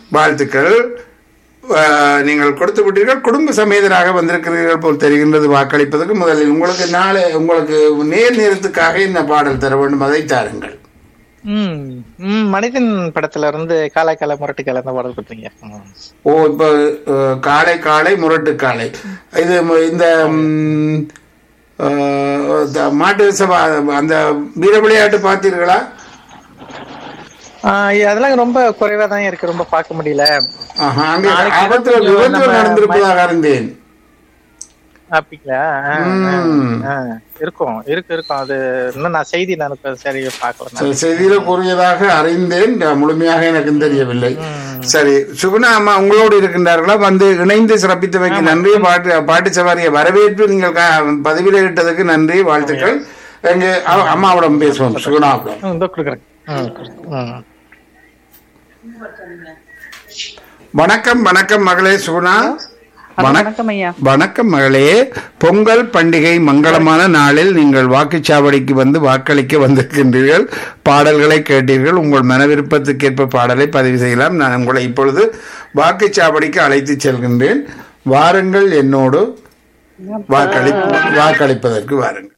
வாழ்த்துக்கள் அஹ், நீங்கள் கொடுத்து விட்டீர்கள் குடும்ப சமேதராக வந்திருக்கிறீர்கள் போல் தெரிகின்றது வாக்களிப்பதற்கு முதலில் உங்களுக்கு நாளை உங்களுக்கு நேர் நேரத்துக்காக என்ன பாடல் தர வேண்டும் அதை தாருங்கள் ம் ம் மனிதன் படத்துல இருந்து காலை காலை முரட்டு காலை அந்த பாடல் கொடுத்தீங்க ம். ஓ இப்போ அஹ், காளை காளை முரட்டு காளை இது ம- இந்த ம், அஹ், த- மாட்டு சபா அந்த வீர விளையாட்டு பார்த்தீர்களா ஆ, அதெல்லாம் ரொம்ப குறைவா தான் இருக்கு ரொம்ப பார்க்க முடியல ஆஹா, அங்கே நாளைக்கு ஆபத்துல கொஞ்சம் விபத்து நம்ம நடந்திருப்பதாக அறிந்தேன் அப்படிங்களா ஆ, ஆ, ம். ஆ, இருக்கும் இருக்கு இருக்கும் அது இன்னும் நான் செய்தி நான் இப்ப சரி பார்க்கல நான். சரி, செய்தியில கூறியதாக அறிந்தேன் நான் முழுமையாக எனக்கு தெரியவில்லை சரி சுகுணா அம்மா உங்களோடு இருக்கின்றார்களா வந்து இணைந்து சிறப்பித்தமைக்கு நன்றி பாட்டு பாட்டு சவாரியை வரவேற்று நீங்கள் க- பதிவிலிட்டதுக்கு நன்றி வாழ்த்துக்கள் எங்க அ- அம்மாவிடம் பேசுவோம் சுகுணாவிடம் ம், இதோ கொடுக்குறேன் ம், ம். வணக்கம் வணக்கம் மகளே சுகுணா வணக்கம் வணக்கம் ஐயா வணக்கம் மகளே பொங்கல் பண்டிகை மங்களமான நாளில் நீங்கள் வாக்குச்சாவடிக்கு வந்து வாக்களிக்க வந்திருக்கின்றீர்கள் பாடல்களை கேட்டீர்கள் உங்கள் மன விருப்பத்துக்கேற்ப பாடலை பதிவு செய்யலாம் நான் உங்களை இப்பொழுது வாக்குச்சாவடிக்கு அழைத்து செல்கின்றேன் வாருங்கள் என்னோடு வாக்களி வாக்களிப்பதற்கு வாருங்கள்